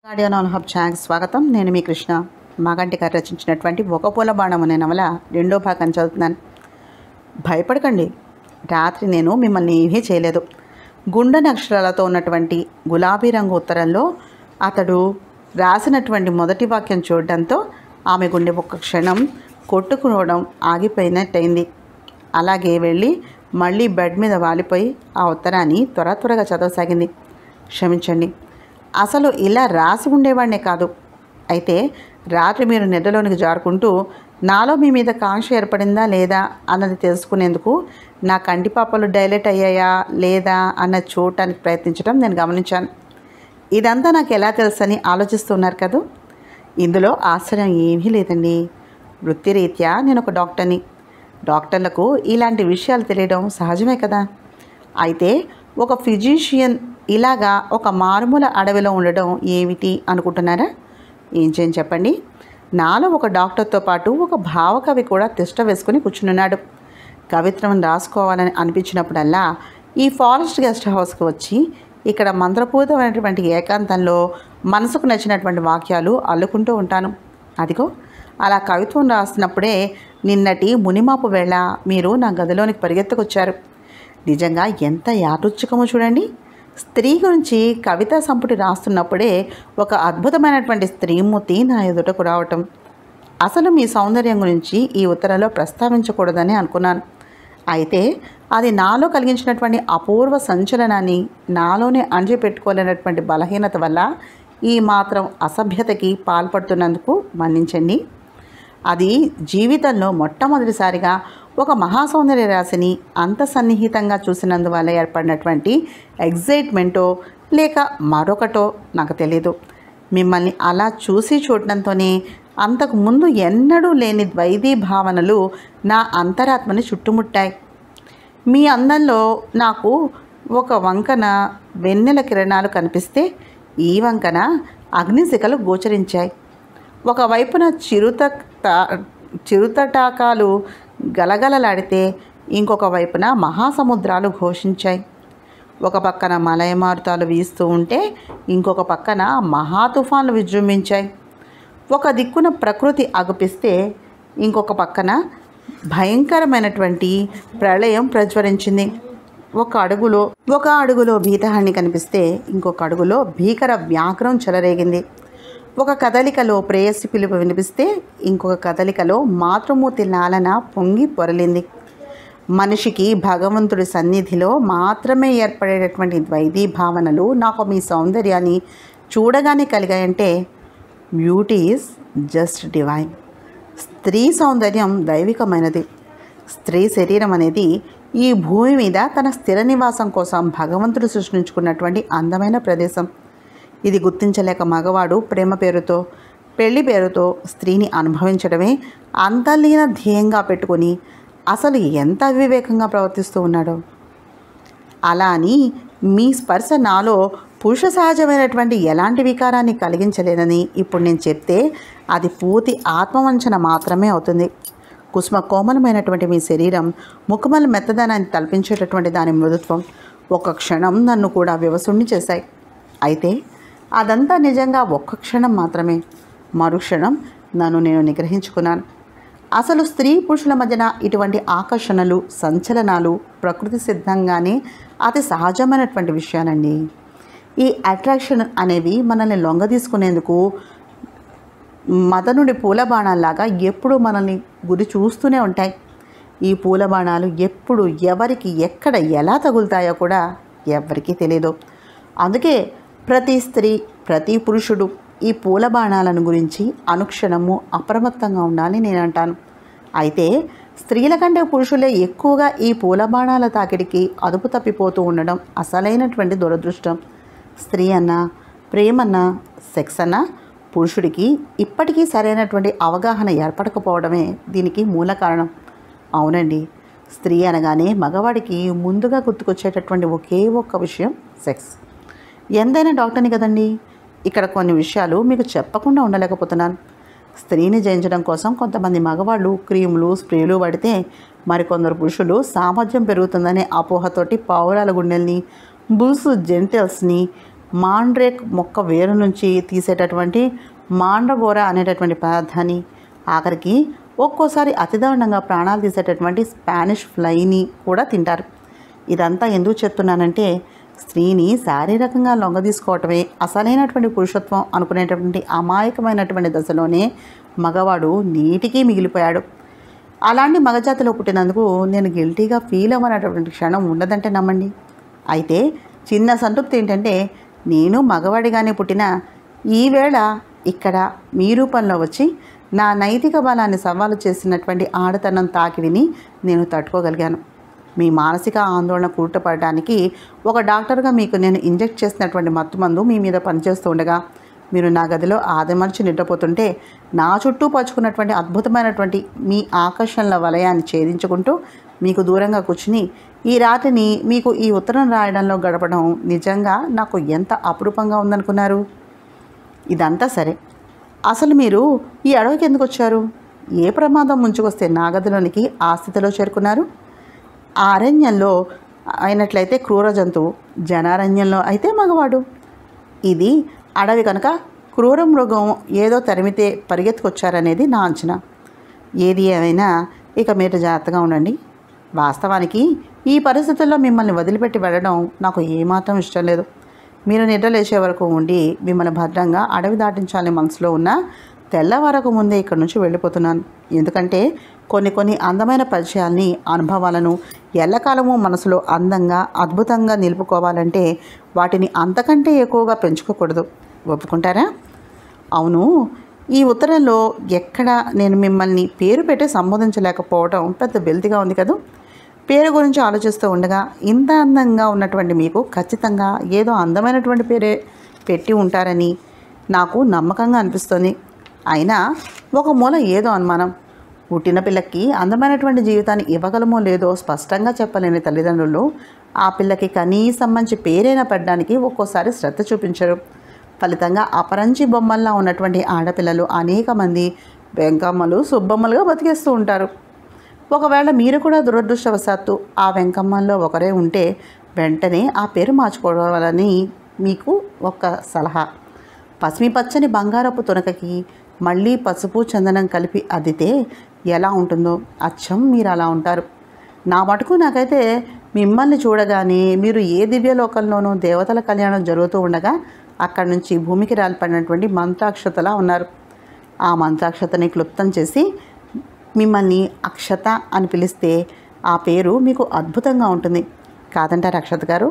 ఆడియోనాల్ hub ఛానల్కి స్వాగతం నేను మీ కృష్ణ మాగంటి గారు రచించినటువంటి ఒక పూల బాణం అనే నవల రెండో భాగం చదువుతున్నాను భయపడకండి రాత్రి నేను మిమ్మల్ని ఏమీ చేయలేదు గుండెని అక్షరాలతో ఉన్నటువంటి గులాబీ రంగు ఉత్తరంలో అతడు రాసినటువంటి మొదటి వాక్యం చూడడంతో ఆమె గుండె ఒక్క క్షణం కొట్టుకునవడం ఆగిపోయినట్టయింది అలాగే వెళ్ళి మళ్ళీ బెడ్ మీద వాలిపోయి ఆ ఉత్తరాన్ని త్వర త్వరగా చదవసాగింది క్షమించండి అసలు ఇలా రాసి ఉండేవాడినే కాదు అయితే రాత్రి మీరు నిద్రలోనికి జారుకుంటూ నాలో మీ మీద కాంక్ష ఏర్పడిందా లేదా అన్నది తెలుసుకునేందుకు నా కంటిపాపలు డైలెట్ అయ్యాయా లేదా అన్నది చూడటానికి ప్రయత్నించడం నేను గమనించాను ఇదంతా నాకు ఎలా తెలుసని ఆలోచిస్తున్నారు కదూ ఇందులో ఆశ్చర్యం ఏమీ లేదండి వృత్తిరీత్యా నేను ఒక డాక్టర్ని డాక్టర్లకు ఇలాంటి విషయాలు తెలియడం సహజమే కదా అయితే ఒక ఫిజీషియన్ ఇలాగా ఒక మారుమూల అడవిలో ఉండడం ఏమిటి అనుకుంటున్నారా ఏం చేయని చెప్పండి నాలో ఒక డాక్టర్తో పాటు ఒక భావకవి కూడా తిష్ట వేసుకుని కూర్చున్నాడు కవిత్వం రాసుకోవాలని అనిపించినప్పుడల్లా ఈ ఫారెస్ట్ గెస్ట్ హౌస్కి వచ్చి ఇక్కడ మంత్రపూతమైనటువంటి ఏకాంతంలో మనసుకు నచ్చినటువంటి వాక్యాలు అల్లుకుంటూ ఉంటాను అదిగో అలా కవిత్వం రాసినప్పుడే నిన్నటి మునిమాపు వేళ మీరు నా గదిలోనికి పరిగెత్తుకొచ్చారు నిజంగా ఎంత యాదృచ్ఛికమో చూడండి స్త్రీ గురించి కవితా సంపుటి రాస్తున్నప్పుడే ఒక అద్భుతమైనటువంటి స్త్రీమూర్తి నా ఎదుటకు రావటం అసలు మీ సౌందర్యం గురించి ఈ ఉత్తరంలో ప్రస్తావించకూడదని అనుకున్నాను అయితే అది నాలో కలిగించినటువంటి అపూర్వ సంచలనాన్ని నాలోనే అణిచిపెట్టుకోలేనటువంటి బలహీనత వల్ల ఈ మాత్రం అసభ్యతకి పాల్పడుతున్నందుకు మన్నించండి అది జీవితంలో మొట్టమొదటిసారిగా ఒక మహాసౌందర్య రాశిని అంత సన్నిహితంగా చూసినందువల్ల ఏర్పడినటువంటి ఎగ్జైట్మెంటో లేక మరొకటో నాకు తెలియదు మిమ్మల్ని అలా చూసి చూడటంతోనే అంతకు ముందు ఎన్నడూ లేని ద్వైదీ భావనలు నా అంతరాత్మని చుట్టుముట్టాయి మీ అందంలో నాకు ఒక వంకన వెన్నెల కిరణాలు కనిపిస్తే ఈ వంకన అగ్నిశిఖలు గోచరించాయి ఒకవైపున చిరుత చిరుతటాకాలు గలగలలాడితే ఇంకొక వైపున మహాసముద్రాలు ఘోషించాయి ఒక పక్కన మలయమారుతాలు వీస్తూ ఉంటే ఇంకొక పక్కన మహా తుఫాన్లు విజృంభించాయి ఒక దిక్కున ప్రకృతి అగుపిస్తే ఇంకొక పక్కన భయంకరమైనటువంటి ప్రళయం ప్రజ్వరించింది ఒక అడుగులో ఒక అడుగులో భీతహాన్ని కనిపిస్తే ఇంకొక అడుగులో భీకర వ్యాఘ్రం చెలరేగింది ఒక కదలికలో ప్రేయసి పిలుపు వినిపిస్తే ఇంకొక కదలికలో మాతృమూర్తి లాలన పొంగి పొరలింది మనిషికి భగవంతుడి సన్నిధిలో మాత్రమే ఏర్పడేటటువంటి ద్వైతీ భావనలు నాకు మీ సౌందర్యాన్ని చూడగానే కలిగాయంటే బ్యూటీ ఈజ్ జస్ట్ డివైన్ స్త్రీ సౌందర్యం దైవికమైనది స్త్రీ శరీరం అనేది ఈ భూమి మీద తన స్థిర నివాసం కోసం భగవంతుడు సృష్టించుకున్నటువంటి అందమైన ప్రదేశం ఇది గుర్తించలేక మగవాడు ప్రేమ పేరుతో పెళ్లి పేరుతో స్త్రీని అనుభవించడమే అంతర్లీన ధ్యేయంగా పెట్టుకొని అసలు ఎంత అవివేకంగా ప్రవర్తిస్తూ ఉన్నాడో అలా అని మీ స్పర్శ నాలో పురుష సహజమైనటువంటి ఎలాంటి వికారాన్ని కలిగించలేదని ఇప్పుడు నేను చెప్తే అది పూర్తి ఆత్మవంచన మాత్రమే అవుతుంది కుసుమ కోమలమైనటువంటి మీ శరీరం ముఖమల మెత్తదనాన్ని తలపించేటటువంటి దాని మృదుత్వం ఒక క్షణం నన్ను కూడా వివసుణ్ణి చేశాయి అయితే అదంతా నిజంగా ఒక్క క్షణం మాత్రమే మరుక్షణం నన్ను నేను నిగ్రహించుకున్నాను అసలు స్త్రీ పురుషుల మధ్యన ఇటువంటి ఆకర్షణలు సంచలనాలు ప్రకృతి సిద్ధంగానే అతి సహజమైనటువంటి విషయాలండి ఈ అట్రాక్షన్ అనేవి మనల్ని లొంగ తీసుకునేందుకు మదనుడి పూల బాణాల్లాగా ఎప్పుడు మనల్ని గురి చూస్తూనే ఉంటాయి ఈ పూల బాణాలు ఎప్పుడు ఎవరికి ఎక్కడ ఎలా తగులుతాయో కూడా ఎవరికీ తెలియదు అందుకే ప్రతి స్త్రీ ప్రతి పురుషుడు ఈ పూల బాణాలను గురించి అనుక్షణము అప్రమత్తంగా ఉండాలి నేను అంటాను అయితే స్త్రీల కంటే పురుషులే ఎక్కువగా ఈ పూల బాణాల తాకిడికి అదుపు తప్పిపోతూ ఉండడం అసలైనటువంటి దురదృష్టం స్త్రీ అన్నా ప్రేమన్నా సెక్స్ అన్నా పురుషుడికి ఇప్పటికీ సరైనటువంటి అవగాహన ఏర్పడకపోవడమే దీనికి మూల కారణం అవునండి స్త్రీ అనగానే మగవాడికి ముందుగా గుర్తుకొచ్చేటటువంటి ఒకే ఒక్క విషయం సెక్స్ ఎంతైనా డాక్టర్ని కదండి ఇక్కడ కొన్ని విషయాలు మీకు చెప్పకుండా ఉండలేకపోతున్నాను స్త్రీని జయించడం కోసం కొంతమంది మగవాళ్ళు క్రీములు స్ప్రేలు పడితే మరికొందరు పురుషులు సామర్థ్యం పెరుగుతుందనే అపోహతోటి పావురాల గుండెల్ని బుల్స్ జెంటల్స్ని మాండ్రేక్ మొక్క వేరు నుంచి తీసేటటువంటి మాండ్రగోర అనేటటువంటి పదార్థాన్ని ఆఖరికి ఒక్కోసారి అతిదారుణంగా ప్రాణాలు తీసేటటువంటి స్పానిష్ ఫ్లైని కూడా తింటారు ఇదంతా ఎందుకు చెప్తున్నానంటే స్త్రీని శారీరకంగా లొంగ తీసుకోవటమే అసలైనటువంటి పురుషత్వం అనుకునేటటువంటి అమాయకమైనటువంటి దశలోనే మగవాడు నీటికి మిగిలిపోయాడు అలాంటి మగజాతిలో పుట్టినందుకు నేను గిల్టీగా ఫీల్ అవ్వనటువంటి క్షణం ఉండదంటే నమ్మండి అయితే చిన్న సంతృప్తి ఏంటంటే నేను మగవాడిగానే పుట్టిన ఈవేళ ఇక్కడ మీ రూపంలో వచ్చి నా నైతిక బలాన్ని సవాలు చేసినటువంటి ఆడతనం తాకిడిని నేను తట్టుకోగలిగాను మీ మానసిక ఆందోళన కూటపడడానికి ఒక డాక్టర్గా మీకు నేను ఇంజెక్ట్ చేసినటువంటి మత్తుమందు మీ మీద పనిచేస్తూ ఉండగా మీరు నా గదిలో ఆదమర్చి నిద్రపోతుంటే నా చుట్టూ పరుచుకున్నటువంటి అద్భుతమైనటువంటి మీ ఆకర్షణల వలయాన్ని ఛేదించుకుంటూ మీకు దూరంగా కూర్చుని ఈ రాత్రిని మీకు ఈ ఉత్తరం రాయడంలో గడపడం నిజంగా నాకు ఎంత అపురూపంగా ఉందనుకున్నారు ఇదంతా సరే అసలు మీరు ఈ అడవికి ఎందుకు వచ్చారు ఏ ప్రమాదం ముంచుకొస్తే నా గదిలోనికి ఆ స్థితిలో చేరుకున్నారు ఆ అరణ్యంలో అయినట్లయితే క్రూర జంతువు జనారణ్యంలో అయితే మగవాడు ఇది అడవి కనుక క్రూర మృగం ఏదో తరిమితే పరిగెత్తుకొచ్చారనేది నా అంచనా ఏది ఏమైనా ఇక మీరు జాగ్రత్తగా ఉండండి వాస్తవానికి ఈ పరిస్థితుల్లో మిమ్మల్ని వదిలిపెట్టి వెళ్ళడం నాకు ఏమాత్రం ఇష్టం లేదు మీరు నిద్ర లేచే వరకు ఉండి మిమ్మల్ని భద్రంగా అడవి దాటించాలని మనసులో ఉన్న తెల్లవారకు ముందే ఇక్కడ నుంచి వెళ్ళిపోతున్నాను ఎందుకంటే కొన్ని కొన్ని అందమైన పరిచయాల్ని అనుభవాలను ఎల్లకాలము మనసులో అందంగా అద్భుతంగా నిలుపుకోవాలంటే వాటిని అంతకంటే ఎక్కువగా పెంచుకోకూడదు ఒప్పుకుంటారా అవును ఈ ఉత్తరంలో ఎక్కడ నేను మిమ్మల్ని పేరు పెట్టి సంబోధించలేకపోవడం పెద్ద బెల్తిగా ఉంది కదా పేరు గురించి ఆలోచిస్తూ ఉండగా ఇంత అందంగా ఉన్నటువంటి మీకు ఖచ్చితంగా ఏదో అందమైనటువంటి పేరే పెట్టి ఉంటారని నాకు నమ్మకంగా అనిపిస్తుంది అయినా ఒక మూల ఏదో అనుమానం పుట్టిన పిల్లకి అందమైనటువంటి జీవితాన్ని ఇవ్వగలమో లేదో స్పష్టంగా చెప్పలేని తల్లిదండ్రులు ఆ పిల్లకి కనీసం మంచి పేరైనా పెట్టడానికి ఒక్కోసారి శ్రద్ధ చూపించరు ఫలితంగా అపరంచి బొమ్మల్లా ఉన్నటువంటి ఆడపిల్లలు అనేక మంది వెంకమ్మలు సుబ్బమ్మలుగా బతికేస్తూ ఉంటారు ఒకవేళ మీరు కూడా దురదృష్టవశాత్తు ఆ వెంకమ్మల్లో ఒకరే ఉంటే వెంటనే ఆ పేరు మార్చుకోవాలని మీకు ఒక సలహా పసిమి పచ్చని బంగారపు తునకకి మళ్ళీ పసుపు చందనం కలిపి అద్దితే ఎలా ఉంటుందో అచ్చం మీరు అలా ఉంటారు నా మటుకు నాకైతే మిమ్మల్ని చూడగానే మీరు ఏ దివ్యలోకంలోనూ దేవతల కళ్యాణం జరుగుతూ ఉండగా అక్కడి నుంచి భూమికి రాలిపడినటువంటి మంత్రాక్షతలా ఉన్నారు ఆ మంత్రాక్షతని క్లుప్తం చేసి మిమ్మల్ని అక్షత అని పిలిస్తే ఆ పేరు మీకు అద్భుతంగా ఉంటుంది కాదంటారు అక్షత గారు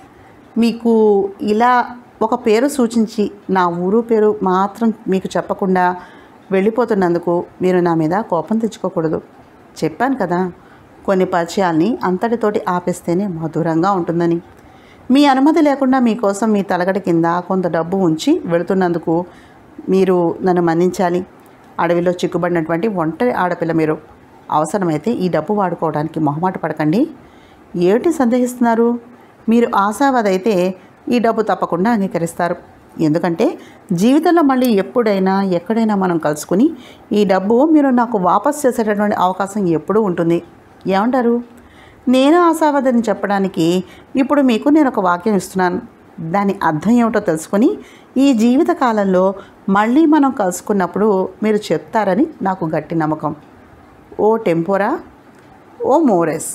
మీకు ఇలా ఒక పేరు సూచించి నా ఊరు పేరు మాత్రం మీకు చెప్పకుండా వెళ్ళిపోతున్నందుకు మీరు నా మీద కోపం తెచ్చుకోకూడదు చెప్పాను కదా కొన్ని పరిచయాల్ని అంతటితోటి ఆపేస్తేనే మధురంగా ఉంటుందని మీ అనుమతి లేకుండా మీకోసం మీ తలగడ కింద కొంత డబ్బు ఉంచి వెళుతున్నందుకు మీరు నన్ను మన్నించాలి అడవిలో చిక్కుబడినటువంటి ఒంటరి ఆడపిల్ల మీరు అవసరమైతే ఈ డబ్బు వాడుకోవడానికి మొహమాట పడకండి ఏమిటి సందేహిస్తున్నారు మీరు ఆశావాదైతే ఈ డబ్బు తప్పకుండా అంగీకరిస్తారు ఎందుకంటే జీవితంలో మళ్ళీ ఎప్పుడైనా ఎక్కడైనా మనం కలుసుకుని ఈ డబ్బు మీరు నాకు వాపస్ చేసేటటువంటి అవకాశం ఎప్పుడూ ఉంటుంది ఏమంటారు నేను ఆశావాదని చెప్పడానికి ఇప్పుడు మీకు నేను ఒక వాక్యం ఇస్తున్నాను దాని అర్థం ఏమిటో తెలుసుకొని ఈ జీవిత కాలంలో మళ్ళీ మనం కలుసుకున్నప్పుడు మీరు చెప్తారని నాకు గట్టి నమ్మకం ఓ టెంపోరా ఓ మోరెస్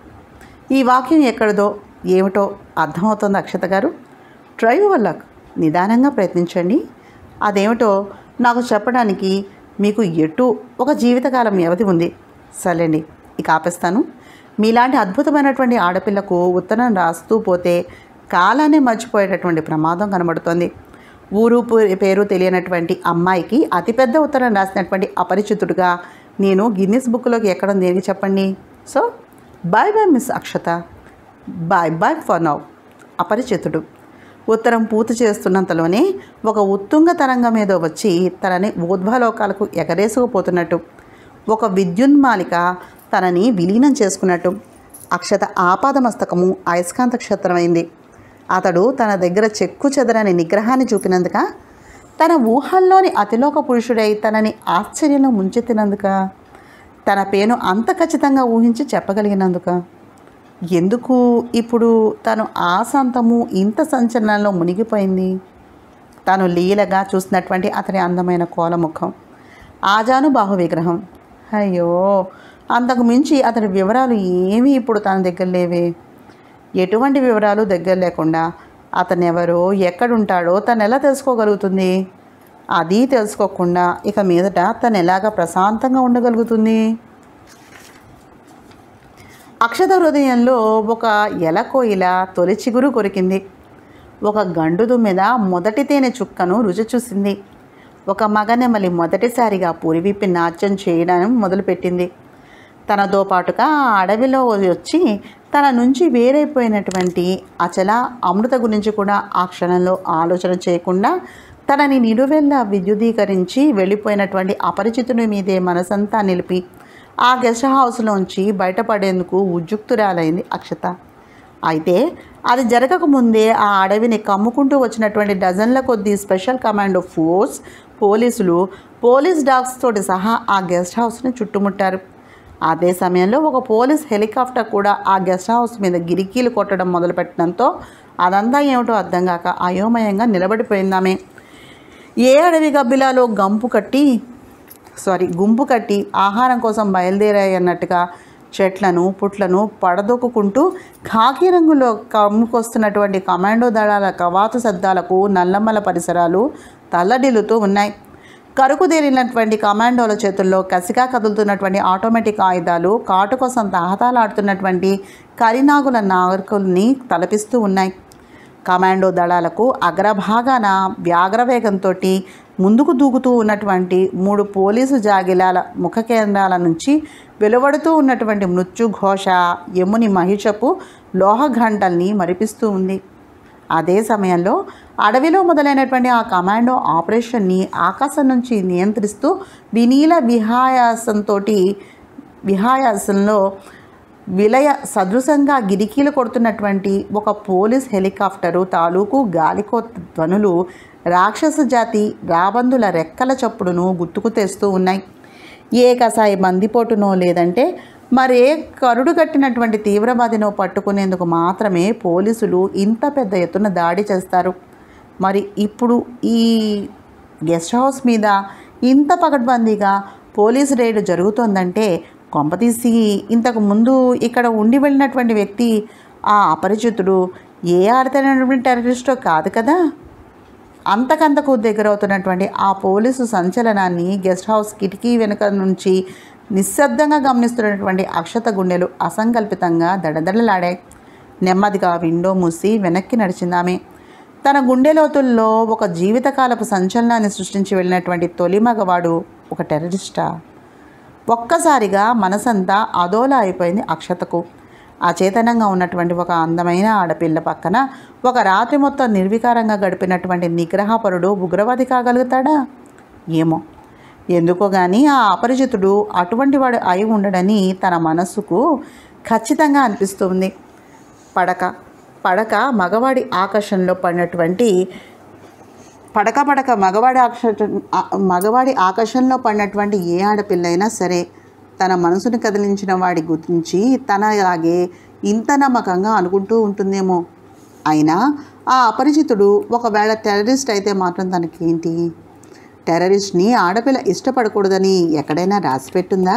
ఈ వాక్యం ఎక్కడిదో ఏమిటో అర్థమవుతుంది అక్షత గారు ట్రై యువర్ లక్ నిదానంగా ప్రయత్నించండి అదేమిటో నాకు చెప్పడానికి మీకు ఎటు ఒక జీవితకాలం వ్యవధి ఉంది సర్లేండి ఇక ఆపేస్తాను మీలాంటి అద్భుతమైనటువంటి ఆడపిల్లకు ఉత్తరం రాస్తూ పోతే కాలాన్ని మర్చిపోయేటటువంటి ప్రమాదం కనబడుతోంది ఊరు పే- పేరు తెలియనటువంటి అమ్మాయికి అతిపెద్ద ఉత్తరం రాసినటువంటి అపరిచితుడుగా నేను గిన్నిస్ బుక్లోకి ఎక్కడం దేనికి చెప్పండి so bye bye miss Akshata bye bye for now అపరిచితుడు ఉత్తరం పూర్తి చేస్తున్నంతలోనే ఒక ఉత్తుంగ తరంగం ఏదో వచ్చి తనని ఊర్ధ్వలోకాలకు ఎగరేసుకుపోతున్నట్టు ఒక విద్యున్మాలిక తనని విలీనం చేసుకున్నట్టు అక్షత ఆపాదమస్తకము అయస్కాంత క్షేత్రమైంది అతడు తన దగ్గర చెక్కు చెదరని నిగ్రహాన్ని చూపినందుక తన ఊహల్లోని అతిలోక పురుషుడై తనని ఆశ్చర్యంలో ముంచెత్తినందుక తన పేను అంత ఖచ్చితంగా ఊహించి చెప్పగలిగినందుక ఎందుకు ఇప్పుడు తను ఆశాంతము ఇంత సంచలనంలో మునిగిపోయింది తాను లీలగా చూసినటువంటి అతని అందమైన కోలముఖం ఆజాను బాహు విగ్రహం అయ్యో అంతకు మించి అతని వివరాలు ఏమీ ఇప్పుడు తన దగ్గర లేవే ఎటువంటి వివరాలు దగ్గర లేకుండా అతను ఎవరో ఎక్కడుంటాడో తను ఎలా తెలుసుకోగలుగుతుంది అది తెలుసుకోకుండా ఇక మీదట తను ఎలాగ ప్రశాంతంగా ఉండగలుగుతుంది అక్షత హృదయంలో ఒక ఎలకోయిల తొలి చిగురు కొరికింది ఒక గండుదు మీద మొదటి తేనె చుక్కను రుచి చూసింది ఒక మగనెమలి మొదటిసారిగా పురివిప్పి నాట్యం చేయడం మొదలుపెట్టింది తనతో పాటుగా ఆ అడవిలో వచ్చి తన నుంచి వేరైపోయినటువంటి అచల అమృత గురించి కూడా ఆ క్షణంలో ఆలోచన చేయకుండా తనని నిలువెల్లా విద్యుదీకరించి వెళ్ళిపోయినటువంటి అపరిచితుని మీదే మనసంతా నిలిపి ఆ గెస్ట్ హౌస్లోంచి బయటపడేందుకు ఉద్యుక్తురాలైంది అక్షత అయితే అది జరగకముందే ఆ అడవిని కమ్ముకుంటూ వచ్చినటువంటి డజన్ల కొద్దీ స్పెషల్ కమాండో ఫోర్స్ పోలీసులు పోలీస్ డాగ్స్ తోటి సహా ఆ గెస్ట్ హౌస్ని చుట్టుముట్టారు అదే సమయంలో ఒక పోలీస్ హెలికాప్టర్ కూడా ఆ గెస్ట్ హౌస్ మీద గిరికీలు కొట్టడం మొదలుపెట్టడంతో అదంతా ఏమిటో అర్థం కాక అయోమయంగా నిలబడిపోయిందామే ఏ అడవి గబ్బిలాలో గంపు కట్టి సారీ గుంపు కట్టి ఆహారం కోసం బయలుదేరాయి అన్నట్టుగా చెట్లను పుట్లను పడదొక్కుంటూ ఖాకీ రంగులో కమ్ముకొస్తున్నటువంటి కమాండో దళాల కవాతు శబ్దాలకు నల్లమ్మల పరిసరాలు తల్లడిల్లుతూ ఉన్నాయి కరుకుదేరినటువంటి కమాండోల చేతుల్లో కసిగా కదులుతున్నటువంటి ఆటోమేటిక్ ఆయుధాలు కాటు కోసం తహతాలాడుతున్నటువంటి కరినాగుల నాగరికుల్ని తలపిస్తూ ఉన్నాయి కమాండో దళాలకు అగ్రభాగాన వ్యాఘ్రవేగంతో ముందుకు దూకుతూ ఉన్నటువంటి మూడు పోలీసు జాగిలాల ముఖ కేంద్రాల నుంచి వెలువడుతూ ఉన్నటువంటి మృత్యుఘోష యముని మహిషపు లోహ ఘంటల్ని మరిపిస్తూ ఉంది అదే సమయంలో అడవిలో మొదలైనటువంటి ఆ కమాండో ఆపరేషన్ని ఆకాశం నుంచి నియంత్రిస్తూ వినీల విహాయాసంతో విహాయాసంలో విలయ సదృశంగా గిరికీలు కొడుతున్నటువంటి ఒక పోలీస్ హెలికాప్టరు తాలూకు గాలికో ధ్వనులు రాక్షస జాతి రాబందుల రెక్కల చప్పుడును గుర్తుకు తెస్తూ ఉన్నాయి ఏ కసాయి బందిపోటునో లేదంటే మరే కరుడు కట్టినటువంటి తీవ్రవాదినో పట్టుకునేందుకు మాత్రమే పోలీసులు ఇంత పెద్ద ఎత్తున దాడి చేస్తారు మరి ఇప్పుడు ఈ గెస్ట్ హౌస్ మీద ఇంత పకడ్బందీగా పోలీసు రైడ్ జరుగుతోందంటే కొంపతీసి ఇంతకు ముందు ఇక్కడ ఉండి వెళ్ళినటువంటి వ్యక్తి ఆ అపరిచితుడు ఏ ఆడతైనటువంటి టెర్రరిస్టో కాదు కదా అంతకంతకు దగ్గరవుతున్నటువంటి ఆ పోలీసు సంచలనాన్ని గెస్ట్ హౌస్ కిటికీ వెనుక నుంచి నిశ్శబ్దంగా గమనిస్తున్నటువంటి అక్షత గుండెలు అసంకల్పితంగా దడదడలాడాయి నెమ్మదిగా విండో మూసి వెనక్కి నడిచిందామె తన గుండె లోతుల్లో ఒక జీవితకాలపు సంచలనాన్ని సృష్టించి వెళ్ళినటువంటి తొలి మగవాడు ఒక టెర్రరిస్టా ఒక్కసారిగా మనసంతా అదోలా అయిపోయింది అక్షతకు అచేతనంగా ఉన్నటువంటి ఒక అందమైన ఆడపిల్ల పక్కన ఒక రాత్రి మొత్తం నిర్వికారంగా గడిపినటువంటి నిగ్రహపరుడు ఉగ్రవాది కాగలుగుతాడా ఏమో ఎందుకో కానీ ఆ అపరిచితుడు అటువంటి వాడు అయి ఉండడని తన మనస్సుకు ఖచ్చితంగా అనిపిస్తుంది పడక పడక మగవాడి ఆకర్షణలో పడినటువంటి పడక పడక మగవాడి ఆకర్ష ఆ- మగవాడి ఆకర్షణలో పడినటువంటి ఏ ఆడపిల్లైనా సరే తన మనసును కదిలించిన వాడి గురించి తనలాగే ఇంత నమ్మకంగా అనుకుంటూ ఉంటుందేమో అయినా ఆ అపరిచితుడు ఒకవేళ టెర్రరిస్ట్ అయితే మాత్రం తనకేంటి టెర్రరిస్ట్ని ఆడపిల్ల ఇష్టపడకూడదని ఎక్కడైనా రాసిపెట్టుందా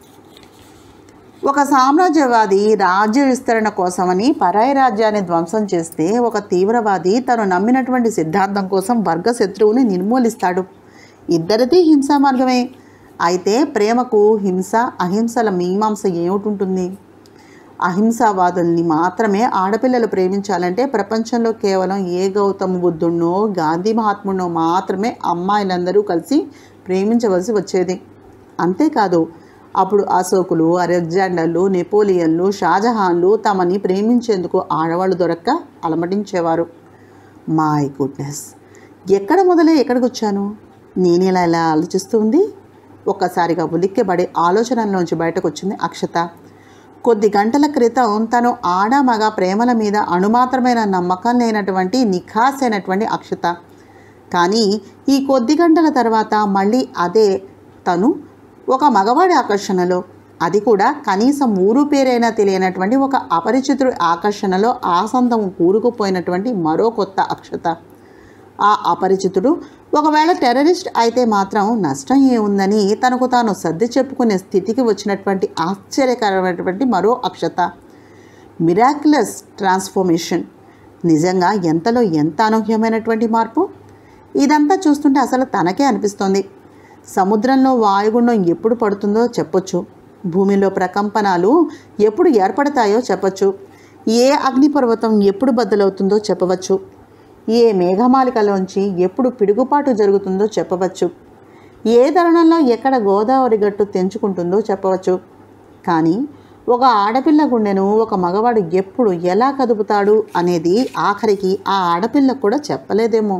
ఒక సామ్రాజ్యవాది రాజ్య విస్తరణ కోసమని పరాయి రాజ్యాన్ని ధ్వంసం చేస్తే ఒక తీవ్రవాది తను నమ్మినటువంటి సిద్ధాంతం కోసం వర్గ శత్రువుని నిర్మూలిస్తాడు ఇద్దరిది హింసా మార్గమే అయితే ప్రేమకు హింస అహింసల మీమాంస ఏమిటుంటుంది అహింసావాదుల్ని మాత్రమే ఆడపిల్లలు ప్రేమించాలంటే ప్రపంచంలో కేవలం ఏ గౌతమ బుద్ధుడినో గాంధీ మహాత్ముడినో మాత్రమే అమ్మాయిలందరూ కలిసి ప్రేమించవలసి వచ్చేది అంతేకాదు అప్పుడు అశోకులు అలెగ్జాండర్లు నెపోలియన్లు షాజహాన్లు తమని ప్రేమించేందుకు ఆడవాళ్ళు దొరక్క అలమటించేవారు మై గుడ్నెస్ ఎక్కడ మొదలై ఎక్కడికి వచ్చాను నేను ఇలా ఇలా ఆలోచిస్తూ ఉంది ఒక్కసారిగా ఉలిక్కిపడి ఆలోచనలోంచి బయటకు వచ్చింది అక్షత కొద్ది గంటల క్రితం తను ఆడ మగ ప్రేమల మీద అణుమాత్రమైన నమ్మకం లేనటువంటి నిఖాస్ అయినటువంటి అక్షత కానీ ఈ కొద్ది గంటల తర్వాత మళ్ళీ అదే తను ఒక మగవాడి ఆకర్షణలో అది కూడా కనీసం ఊరు పేరైనా తెలియనటువంటి ఒక అపరిచితుడి ఆకర్షణలో ఆసంతం కూరుకుపోయినటువంటి మరో కొత్త అక్షత ఆ అపరిచితుడు ఒకవేళ టెర్రరిస్ట్ అయితే మాత్రం నష్టం ఏముందని తనకు తాను సర్ది చెప్పుకునే స్థితికి వచ్చినటువంటి ఆశ్చర్యకరమైనటువంటి మరో అక్షత మిరాక్యులస్ ట్రాన్స్ఫర్మేషన్ నిజంగా ఎంతలో ఎంత అనూహ్యమైనటువంటి మార్పు ఇదంతా చూస్తుంటే అసలు తనకే అనిపిస్తోంది సముద్రంలో వాయుగుండం ఎప్పుడు పడుతుందో చెప్పొచ్చు భూమిలో ప్రకంపనాలు ఎప్పుడు ఏర్పడతాయో చెప్పొచ్చు ఏ అగ్నిపర్వతం ఎప్పుడు బద్దలవుతుందో చెప్పవచ్చు ఏ మేఘమాలికలోంచి ఎప్పుడు పిడుగుపాటు జరుగుతుందో చెప్పవచ్చు ఏ తరుణంలో ఎక్కడ గోదావరి గట్టు తెంచుకుంటుందో చెప్పవచ్చు కానీ ఒక ఆడపిల్ల గుండెను ఒక మగవాడు ఎప్పుడు ఎలా కదుపుతాడు అనేది ఆఖరికి ఆ ఆడపిల్లకు కూడా చెప్పలేదేమో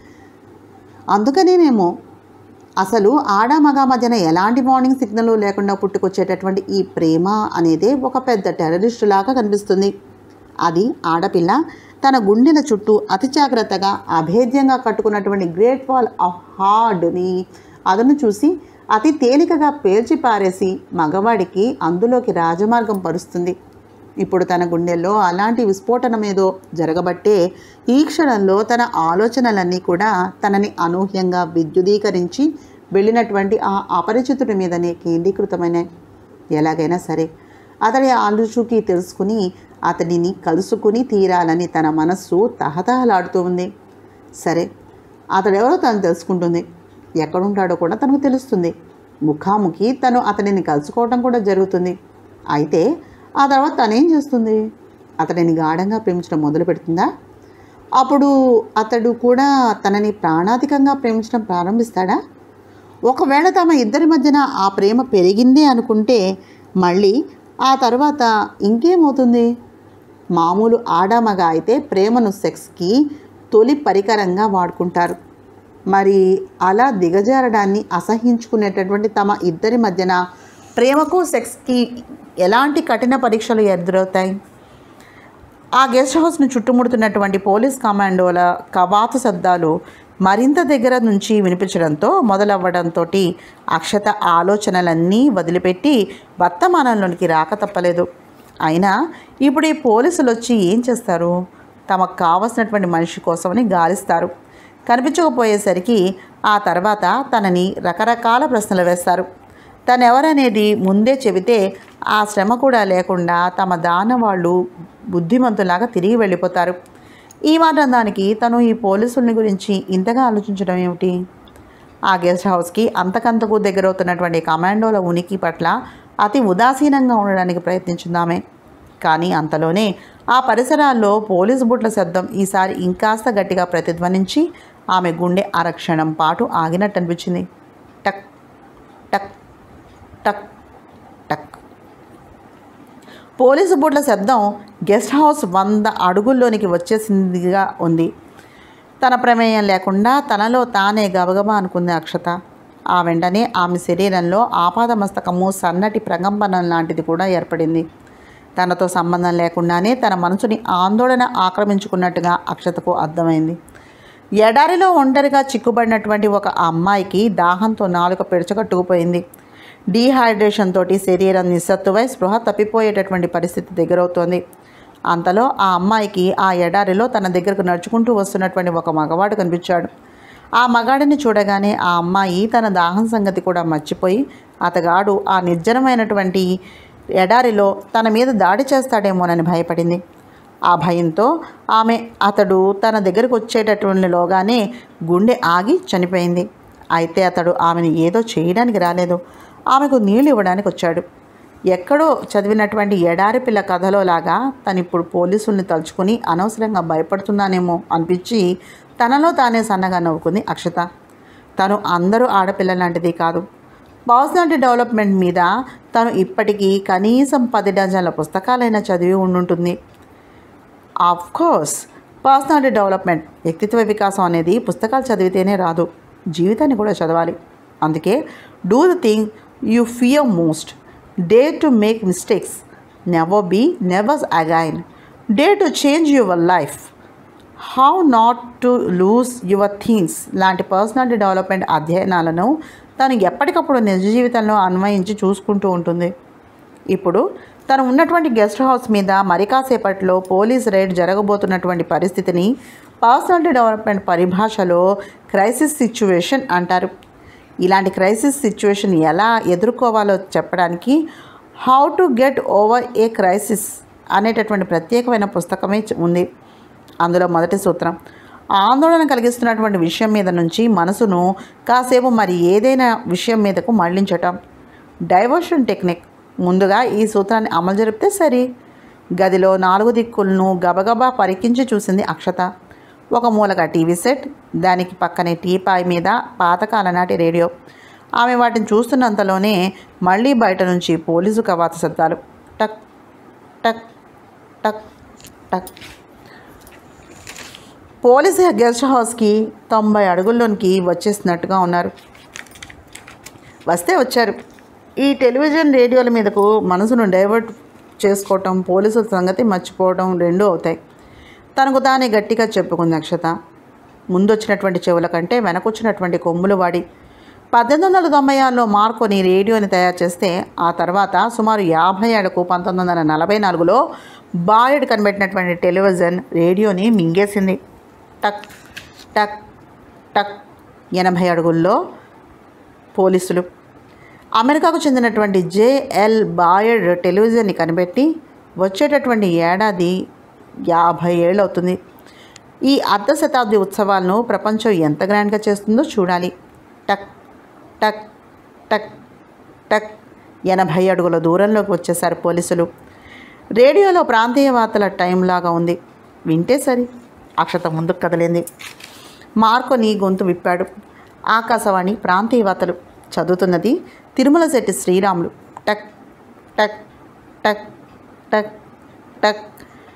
అందుకనేనేమో అసలు ఆడ మగ మధ్యన ఎలాంటి మార్నింగ్ సిగ్నల్ లేకుండా పుట్టుకొచ్చేటటువంటి ఈ ప్రేమ అనేది ఒక పెద్ద టెర్రరిస్టు లాగా కనిపిస్తుంది అది ఆడపిల్ల తన గుండెల చుట్టూ అతి జాగ్రత్తగా అభేద్యంగా కట్టుకున్నటువంటి గ్రేట్ వాల్ ఆఫ్ హార్డ్ని అదను చూసి అతి తేలికగా పేల్చి పారేసి మగవాడికి అందులోకి రాజమార్గం పరుస్తుంది ఇప్పుడు తన గుండెల్లో అలాంటి విస్ఫోటనం ఏదో జరగబట్టే ఈ క్షణంలో తన ఆలోచనలన్నీ కూడా తనని అనూహ్యంగా విద్యుదీకరించి వెళ్ళినటువంటి ఆ అపరిచితుడి మీదనే కేంద్రీకృతమైనాయి ఎలాగైనా సరే అతడి ఆలోచుకి తెలుసుకుని అతడిని కలుసుకుని తీరాలని తన మనస్సు తహతహలాడుతూ ఉంది సరే అతడెవరో తను తెలుసుకుంటుంది ఎక్కడుంటాడో కూడా తనకు తెలుస్తుంది ముఖాముఖి తను అతడిని కలుసుకోవడం కూడా జరుగుతుంది అయితే ఆ తర్వాత తనేం చేస్తుంది అతడిని గాఢంగా ప్రేమించడం మొదలు పెడుతుందా అప్పుడు అతడు కూడా తనని ప్రాణాధికంగా ప్రేమించడం ప్రారంభిస్తాడా ఒకవేళ తమ ఇద్దరి మధ్యన ఆ ప్రేమ పెరిగింది అనుకుంటే మళ్ళీ ఆ తర్వాత ఇంకేమవుతుంది మామూలు ఆడామగ అయితే ప్రేమను సెక్స్కి తొలి పరికరంగా వాడుకుంటారు మరి అలా దిగజారడాన్ని అసహించుకునేటటువంటి తమ ఇద్దరి మధ్యన ప్రేమకు సెక్స్కి ఎలాంటి కఠిన పరీక్షలు ఎదురవుతాయి ఆ గెస్ట్ హౌస్ను చుట్టుముడుతున్నటువంటి పోలీస్ కమాండోల కవాతు శబ్దాలు మరింత దగ్గర నుంచి వినిపించడంతో మొదలవ్వడంతో అక్షత ఆలోచనలన్నీ వదిలిపెట్టి వర్తమానంలోనికి రాక తప్పలేదు అయినా ఇప్పుడు ఈ పోలీసులు వచ్చి ఏం చేస్తారు తమకు కావలసినటువంటి మనిషి కోసమని గాలిస్తారు కనిపించకపోయేసరికి ఆ తర్వాత తనని రకరకాల ప్రశ్నలు వేస్తారు తను ఎవరనేది ముందే చెబితే ఆ శ్రమ కూడా లేకుండా తమ దాన వాళ్ళు బుద్ధిమంతులాగా తిరిగి వెళ్ళిపోతారు ఈ మాట దానికి తను ఈ పోలీసుల్ని గురించి ఇంతగా ఆలోచించడం ఏమిటి ఆ గెస్ట్ హౌస్కి అంతకంతకు దగ్గరవుతున్నటువంటి కమాండోల ఉనికి పట్ల అతి ఉదాసీనంగా ఉండడానికి ప్రయత్నించిందామె కానీ అంతలోనే ఆ పరిసరాల్లో పోలీసు బుట్ల శబ్దం ఈసారి ఇంకాస్త గట్టిగా ప్రతిధ్వనించి ఆమె గుండె అరక్షణం పాటు ఆగినట్టు అనిపించింది టక్ టక్ టక్ టక్ పోలీసు బూట్ల శబ్దం గెస్ట్ హౌస్ వంద అడుగుల్లోనికి వచ్చేసిందిగా ఉంది తన ప్రమేయం లేకుండా తనలో తానే గబగబా అనుకుంది అక్షత ఆ వెంటనే ఆమె శరీరంలో ఆపాదమస్తకము సన్నటి ప్రకంపనం లాంటిది కూడా ఏర్పడింది తనతో సంబంధం లేకుండానే తన మనసుని ఆందోళన ఆక్రమించుకున్నట్టుగా అక్షతకు అర్థమైంది ఎడారిలో ఒంటరిగా చిక్కుబడినటువంటి ఒక అమ్మాయికి దాహంతో నాలుక పెడచగట్టుకుపోయింది డీహైడ్రేషన్ తోటి శరీరం నిస్సత్తువై స్పృహ తప్పిపోయేటటువంటి పరిస్థితి దగ్గరవుతోంది అంతలో ఆ అమ్మాయికి ఆ ఎడారిలో తన దగ్గరకు నడుచుకుంటూ వస్తున్నటువంటి ఒక మగవాడు కనిపించాడు ఆ మగాడిని చూడగానే ఆ అమ్మాయి తన దాహం సంగతి కూడా మర్చిపోయి అతగాడు ఆ నిర్జనమైనటువంటి ఎడారిలో తన మీద దాడి చేస్తాడేమోనని భయపడింది ఆ భయంతో ఆమె అతడు తన దగ్గరకు వచ్చేటటువంటిలోగానే గుండె ఆగి చనిపోయింది అయితే అతడు ఆమెను ఏదో చేయడానికి రాలేదు ఆమెకు నీళ్ళు ఇవ్వడానికి వచ్చాడు ఎక్కడో చదివినటువంటి ఎడారి పిల్ల కథలో లాగా తను ఇప్పుడు పోలీసుల్ని తలుచుకుని అనవసరంగా భయపడుతున్నానేమో అనిపించి తనలో తానే సన్నగా నవ్వుకుంది అక్షత తను అందరూ ఆడపిల్ల లాంటిది కాదు పర్సనాలిటీ డెవలప్మెంట్ మీద తను ఇప్పటికీ కనీసం పది డజన్ల పుస్తకాలైనా చదివి ఉండుంటుంది ఆఫ్ కోర్స్ పర్సనాలిటీ డెవలప్మెంట్ వ్యక్తిత్వ వికాసం అనేది పుస్తకాలు చదివితేనే రాదు జీవితాన్ని కూడా చదవాలి అందుకే do the thing you fear most day to make mistakes never be nevers again day to change your life how not to lose your things లాంటి పర్సనాలిటీ డెవలప్మెంట్ అధ్యయనాలను తను ఎప్పటికప్పుడు నిజ జీవితంలో అన్వయించి చూసుకుంటూ ఉంటుంది ఇప్పుడు తను ఉన్నటువంటి గెస్ట్ హౌస్ మీద మరి కాసేపట్లో పోలీస్ రైడ్ జరగబోతున్నటువంటి పరిస్థితిని పర్సనాలిటీ డెవలప్మెంట్ పరిభాషలో క్రైసిస్ సిచ్యువేషన్ అంటారు ఇలాంటి క్రైసిస్ సిచ్యువేషన్ ఎలా ఎదుర్కోవాలో చెప్పడానికి how to get over a crisis అనేటటువంటి ప్రత్యేకమైన పుస్తకమే చ- ఉంది అందులో మొదటి సూత్రం ఆందోళన కలిగిస్తున్నటువంటి విషయం మీద నుంచి మనసును కాసేపు మరి ఏదైనా విషయం మీదకు మళ్లించటం డైవర్షన్ టెక్నిక్ ముందుగా ఈ సూత్రాన్ని అమలు జరిపితే సరి గదిలో నాలుగు దిక్కులను గబగబా పరికించి చూసింది అక్షత ఒక మూలగా టీవీ సెట్ దానికి పక్కనే టీపాయ్ మీద పాతకాల నాటి రేడియో ఆమె వాటిని చూస్తున్నంతలోనే మళ్ళీ బయట నుంచి పోలీసు కవాతు శబ్దాలు టక్ టక్ టక్ టక్ పోలీసు గెస్ట్ హౌస్కి తొంభై అడుగుల్లోనికి వచ్చేసినట్టుగా ఉన్నారు వస్తే వచ్చారు ఈ టెలివిజన్ రేడియోల మీదకు మనసును డైవర్ట్ చేసుకోవటం పోలీసుల సంగతి మర్చిపోవడం రెండూ అవుతాయి తనకు తానే గట్టిగా చెప్పుకుంది అక్షత ముందొచ్చినటువంటి చెవుల కంటే వెనకొచ్చినటువంటి కొమ్ములు వాడి పద్దెనిమిది వందల తొంభై ఆరులో మార్కొని రేడియోని తయారు చేస్తే ఆ తర్వాత సుమారు యాభై ఏళ్లకు పంతొమ్మిది వందల నలభై నాలుగులో బాయడ్ కనిపెట్టినటువంటి టెలివిజన్ రేడియోని మింగేసింది టక్ టక్ టక్ ఎనభై అడుగుల్లో పోలీసులు అమెరికాకు చెందినటువంటి జేఎల్ బాయడ్ టెలివిజన్ని కనిపెట్టి వచ్చేటటువంటి ఏడాది యాభై ఏళ్ళు అవుతుంది ఈ అర్ధ శతాబ్ది ఉత్సవాలను ప్రపంచం ఎంత గ్రాండ్గా చేస్తుందో చూడాలి టక్ టక్ టక్ టక్ ఎనభై అడుగుల దూరంలోకి వచ్చేసారు పోలీసులు రేడియోలో ప్రాంతీయ వార్తల టైం లాగా ఉంది వింటే సరి అక్షత ముందుకు కదిలింది మార్కొని గొంతు విప్పాడు ఆకాశవాణి ప్రాంతీయ వార్తలు చదువుతున్నది తిరుమల శెట్టి శ్రీరాములు టక్ టక్ టక్ టక్ టక్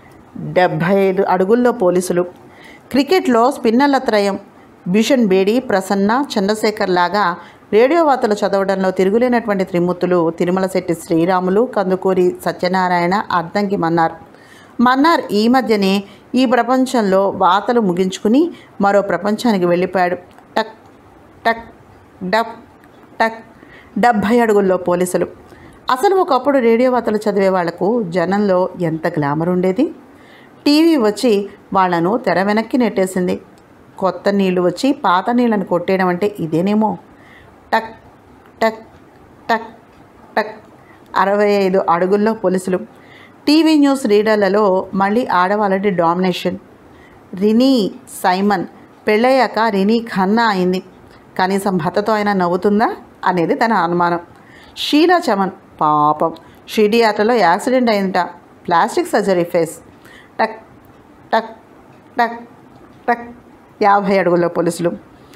డెబ్భై ఐదు అడుగుల్లో పోలీసులు క్రికెట్లో స్పిన్నర్ల త్రయం భీషణ్ బేడి ప్రసన్న చంద్రశేఖర్ లాగా రేడియో వార్తలు చదవడంలో తిరుగులేనటువంటి త్రిమూర్తులు తిరుమల శెట్టి శ్రీరాములు కందుకూరి సత్యనారాయణ అద్దంకి మన్నార్ మన్నార్ ఈ మధ్యనే ఈ ప్రపంచంలో వార్తలు ముగించుకుని మరో ప్రపంచానికి వెళ్ళిపోయాడు టక్ టక్ డప్ టక్ డెబ్భై అడుగుల్లో పోలీసులు అసలు ఒకప్పుడు రేడియో వార్తలు చదివే వాళ్లకు జనంలో ఎంత గ్లామర్ ఉండేది టీవీ వచ్చి వాళ్ళను తెర వెనక్కి నెట్టేసింది కొత్త నీళ్లు వచ్చి పాత నీళ్ళని కొట్టేయడం అంటే ఇదేనేమో టక్ టక్ టక్ టక్ అరవై ఐదు అడుగుల్లో పోలీసులు టీవీ న్యూస్ రీడర్లలో మళ్ళీ ఆడవాళ్ళది డామినేషన్ రినీ సైమన్ పెళ్ళయ్యాక రినీ ఖన్నా అయింది కనీసం భర్తతో అయినా నవ్వుతుందా అనేది తన అనుమానం షీలా చమన్ పాపం షిరిడి యాత్రలో యాక్సిడెంట్ అయిందట ప్లాస్టిక్ సర్జరీ ఫేస్ టక్ టక్ టక్ టక్ యాభై అడుగుల్లో పోలీసులు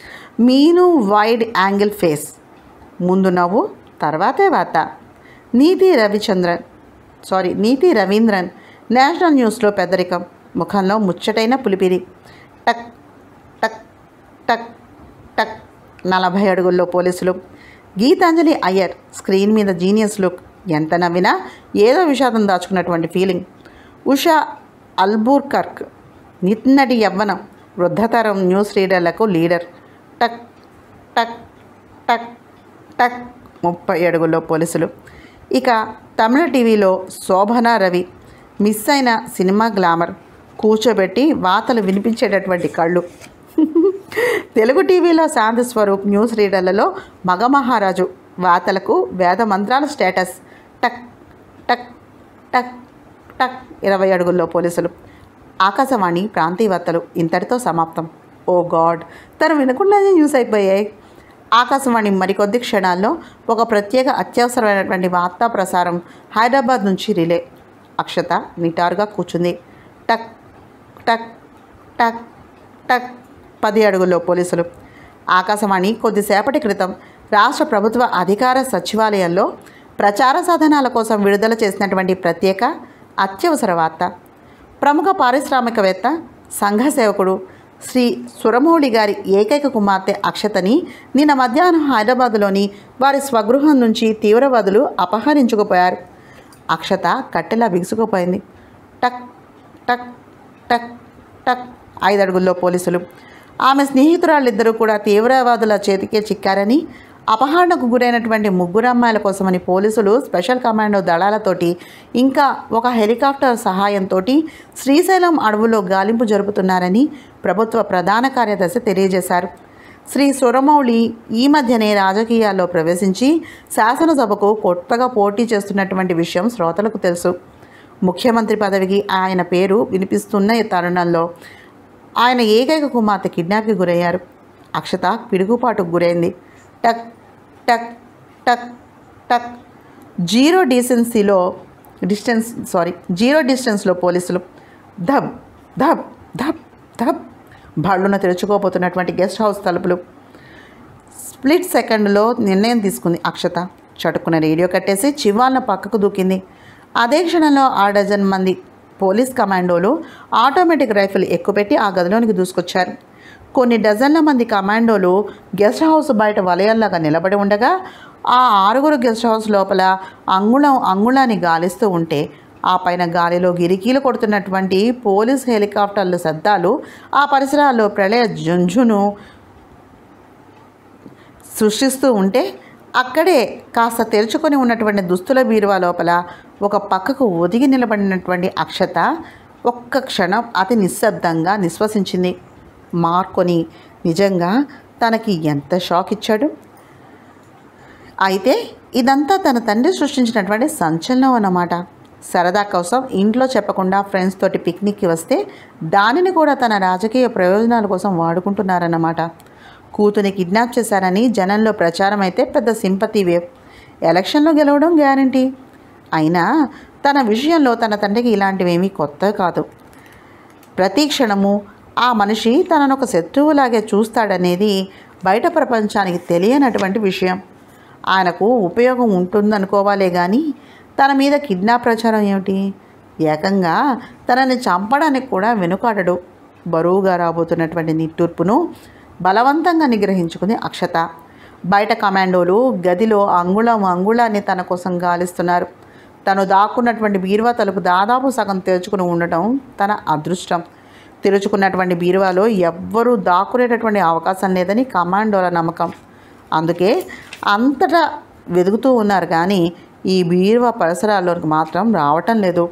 మీను వైడ్ యాంగిల్ ఫేస్ ముందు నవ్వు తర్వాతే వార్త నీతి రవిచంద్రన్ సారీ నీతి రవీంద్రన్ నేషనల్ న్యూస్లో పెద్దరికం ముఖంలో ముచ్చటైన పులిపిరి టక్ టక్ టక్ టక్ నలభై అడుగుల్లో పోలీసులు గీతాంజలి అయ్యర్ స్క్రీన్ మీద జీనియస్ లుక్ ఎంత నవ్వినా ఏదో విషాదం దాచుకున్నటువంటి ఫీలింగ్ ఉషా అల్బూర్కర్క్ నిన్నటి యవ్వనం వృద్ధతరం న్యూస్ రీడర్లకు లీడర్ టక్ టక్ టక్ టక్ ముప్పై అడుగుల్లో పోలీసులు ఇక తమిళ టీవీలో శోభన రవి మిస్ అయిన సినిమా గ్లామర్ కూర్చోబెట్టి వార్తలు వినిపించేటటువంటి కళ్ళు తెలుగు టీవీలో శాంతి స్వరూప్ న్యూస్ రీడర్లలో మగ మహారాజు వార్తలకు వేద మంత్రాల స్టేటస్ టక్ టక్ టక్ టక్ ఇరవై అడుగుల్లో పోలీసులు ఆకాశవాణి ప్రాంతీయ వార్తలు ఇంతటితో సమాప్తం ఓ గాడ్ తను వినకుండానే న్యూస్ అయిపోయాయి ఆకాశవాణి మరికొద్ది క్షణాల్లో ఒక ప్రత్యేక అత్యవసరమైనటువంటి వార్తా ప్రసారం హైదరాబాద్ నుంచి రిలే అక్షత నిటారుగా కూర్చుంది టక్ టక్ టక్ టక్ పది అడుగుల్లో పోలీసులు ఆకాశవాణి కొద్దిసేపటి క్రితం రాష్ట్ర ప్రభుత్వ అధికార సచివాలయంలో ప్రచార సాధనాల కోసం విడుదల చేసినటువంటి ప్రత్యేక అత్యవసర వార్త ప్రముఖ పారిశ్రామికవేత్త సంఘ సేవకుడు శ్రీ సురమౌళి గారి ఏకైక కుమార్తె అక్షతని నిన్న మధ్యాహ్నం హైదరాబాదులోని వారి స్వగృహం నుంచి తీవ్రవాదులు అపహరించుకుపోయారు అక్షత కట్టెలా బిగుసుకుపోయింది టక్ టక్ టక్ టక్ ఐదు అడుగుల్లో పోలీసులు ఆమె స్నేహితురాళ్ళిద్దరూ కూడా తీవ్రవాదుల చేతికే చిక్కారని అపహరణకు గురైనటువంటి ముగ్గురు అమ్మాయిల కోసమని పోలీసులు స్పెషల్ కమాండో దళాలతోటి ఇంకా ఒక హెలికాప్టర్ సహాయంతో శ్రీశైలం అడవులో గాలింపు జరుపుతున్నారని ప్రభుత్వ ప్రధాన కార్యదర్శి తెలియజేశారు శ్రీ సురమౌళి ఈ మధ్యనే రాజకీయాల్లో ప్రవేశించి శాసనసభకు కొత్తగా పోటీ చేస్తున్నటువంటి విషయం శ్రోతలకు తెలుసు ముఖ్యమంత్రి పదవికి ఆయన పేరు వినిపిస్తున్న ఈ తరుణంలో ఆయన ఏకైక కుమార్తె కిడ్నాప్కి గురయ్యారు అక్షత పిడుగుపాటుకు గురైంది టక్ టక్ టక్ టక్ జీరో డీసెన్సీలో డిస్టెన్స్ సారీ జీరో డిస్టెన్స్లో పోలీసులు ధబ్ ధబ్ ధబ్ ధబ్ బళ్ళున తెరుచుకోబోతున్నటువంటి గెస్ట్ హౌస్ తలుపులు స్ప్లిట్ సెకండ్లో నిర్ణయం తీసుకుంది అక్షత చటుకున్న రేడియో కట్టేసి చివాళ్ళ పక్కకు దూకింది అదే క్షణంలో ఆ డజన్ మంది పోలీస్ కమాండోలు ఆటోమేటిక్ రైఫిల్ ఎక్కుపెట్టి ఆ గదిలోనికి దూసుకొచ్చారు కొన్ని డజన్ల మంది కమాండోలు గెస్ట్ హౌస్ బయట వలయాల్లాగా నిలబడి ఉండగా ఆ ఆరుగురు గెస్ట్ హౌస్ లోపల అంగుళం అంగుళాన్ని గాలిస్తూ ఉంటే ఆ పైన గాలిలో గిరికీలు కొడుతున్నటువంటి పోలీస్ హెలికాప్టర్ల శబ్దాలు ఆ పరిసరాల్లో ప్రళయ జుంజును సృష్టిస్తూ ఉంటే అక్కడే కాస్త తెరుచుకొని ఉన్నటువంటి దుస్తుల బీరువా లోపల ఒక పక్కకు ఒదిగి నిలబడినటువంటి అక్షత ఒక్క క్షణం అతి నిశ్శబ్దంగా నిశ్వసించింది మార్కొని నిజంగా తనకి ఎంత షాక్ ఇచ్చాడు అయితే ఇదంతా తన తండ్రి సృష్టించినటువంటి సంచలనం అన్నమాట సరదా కోసం ఇంట్లో చెప్పకుండా ఫ్రెండ్స్ తోటి పిక్నిక్కి వస్తే దానిని కూడా తన రాజకీయ ప్రయోజనాల కోసం వాడుకుంటున్నారన్నమాట కూతుని కిడ్నాప్ చేశారని జనంలో ప్రచారం అయితే పెద్ద సింపతి వేవ్ ఎలక్షన్లో గెలవడం గ్యారంటీ అయినా తన విషయంలో తన తండ్రికి ఇలాంటివేమీ కొత్త కాదు ప్రతి క్షణము ఆ మనిషి తనను ఒక శత్రువులాగే చూస్తాడనేది బయట ప్రపంచానికి తెలియనటువంటి విషయం ఆయనకు ఉపయోగం ఉంటుందనుకోవాలే కానీ తన మీద కిడ్నాప్ ప్రచారం ఏమిటి ఏకంగా తనని చంపడానికి కూడా వెనుకాడడు బరువుగా రాబోతున్నటువంటి నిట్టూర్పును బలవంతంగా నిగ్రహించుకుంది అక్షత బయట కమాండోలు గదిలో అంగుళం అంగుళాన్ని తన కోసం గాలిస్తున్నారు తను దాక్కున్నటువంటి బీరువా తలుపు దాదాపు సగం తెరుచుకుని ఉండటం తన అదృష్టం తెరుచుకున్నటువంటి బీరువాలో ఎవ్వరూ దాక్కునేటటువంటి అవకాశం లేదని కమాండోల నమ్మకం అందుకే అంతటా వెతుకుతూ ఉన్నారు కానీ ఈ బీరువా పరిసరాల్లోకి మాత్రం రావటం లేదు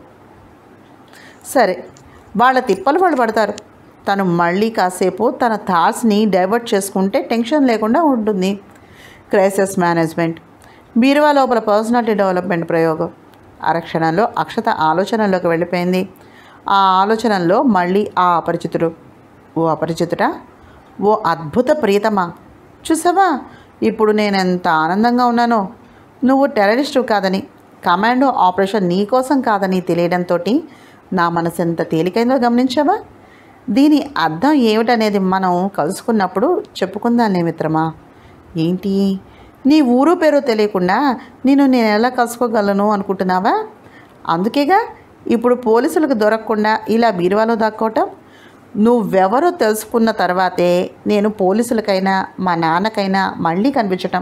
సరే వాళ్ళ తిప్పలు వాళ్ళు పడతారు తను మళ్ళీ కాసేపు తన థాట్స్ని డైవర్ట్ చేసుకుంటే టెన్షన్ లేకుండా ఉంటుంది క్రైసిస్ మేనేజ్మెంట్ బీరువా లోపల పర్సనాలిటీ డెవలప్మెంట్ ప్రయోగం అరక్షణంలో అక్షత ఆలోచనలోకి వెళ్ళిపోయింది ఆ ఆలోచనల్లో మళ్ళీ ఆ అపరిచితుడు ఓ అపరిచితుడా ఓ అద్భుత ప్రీతమా చూసావా ఇప్పుడు నేను ఎంత ఆనందంగా ఉన్నానో నువ్వు టెర్రరిస్టు కాదని కమాండో ఆపరేషన్ నీ కోసం కాదని తెలియడంతో నా మనసు ఎంత తేలికైందో గమనించావా దీని అర్థం ఏమిటనేది మనం కలుసుకున్నప్పుడు చెప్పుకుందాంలే మిత్రమా ఏంటి నీ ఊరు పేరు తెలియకుండా నేను నేను ఎలా కలుసుకోగలను అనుకుంటున్నావా అందుకేగా ఇప్పుడు పోలీసులకు దొరకకుండా ఇలా బీరువాలో దాక్కోవటం నువ్వెవరో తెలుసుకున్న తర్వాతే నేను పోలీసులకైనా మా నాన్నకైనా మళ్ళీ కనిపించటం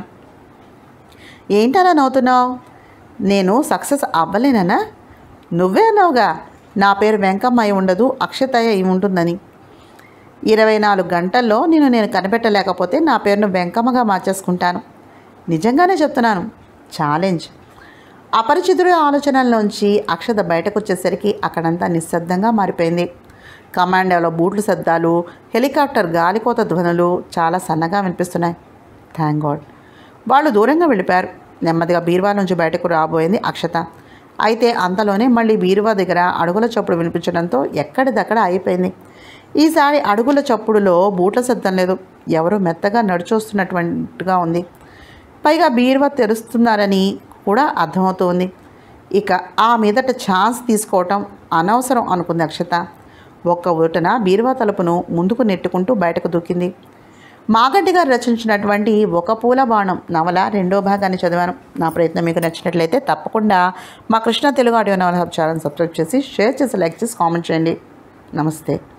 ఏంటలా నవ్వుతున్నావు నేను సక్సెస్ అవ్వలేననా నువ్వే అన్నావుగా నా పేరు వెంకమ్మ అయి ఉండదు అక్షతయ్య అయి ఉంటుందని ఇరవై నాలుగు గంటల్లో నేను నేను కనిపెట్టలేకపోతే నా పేరును వెంకమ్మగా మార్చేసుకుంటాను నిజంగానే చెప్తున్నాను ఛాలెంజ్ అపరిచితుడి ఆలోచనల్లోంచి అక్షత బయటకు వచ్చేసరికి అక్కడంతా నిశ్శబ్దంగా మారిపోయింది కమాండోలో బూట్ల శబ్దాలు హెలికాప్టర్ గాలికోత ధ్వనులు చాలా సన్నగా వినిపిస్తున్నాయి థ్యాంక్ గాడ్ వాళ్ళు దూరంగా వెళ్ళిపోయారు నెమ్మదిగా బీరువా నుంచి బయటకు రాబోయింది అక్షత అయితే అంతలోనే మళ్ళీ బీరువా దగ్గర అడుగుల చప్పుడు వినిపించడంతో ఎక్కడిదక్కడ అయిపోయింది ఈసారి అడుగుల చప్పుడులో బూట్ల శబ్దం లేదు ఎవరో మెత్తగా నడిచొస్తున్నటువంటిగా ఉంది పైగా బీరువా తెరుస్తున్నారని కూడా అర్థమవుతోంది ఇక ఆ మీదట ఛాన్స్ తీసుకోవటం అనవసరం అనుకుంది అక్షత ఒక్క ఊటన బీరువా తలుపును ముందుకు నెట్టుకుంటూ బయటకు దూకింది మాగంటి గారు రచించినటువంటి ఒక పూల బాణం నవల రెండో భాగాన్ని చదివాను నా ప్రయత్నం మీకు నచ్చినట్లయితే తప్పకుండా మా కృష్ణ తెలుగు ఆడియో నవల హబ్ ఛానల్ సబ్స్క్రైబ్ చేసి షేర్ చేసి లైక్ చేసి కామెంట్ చేయండి నమస్తే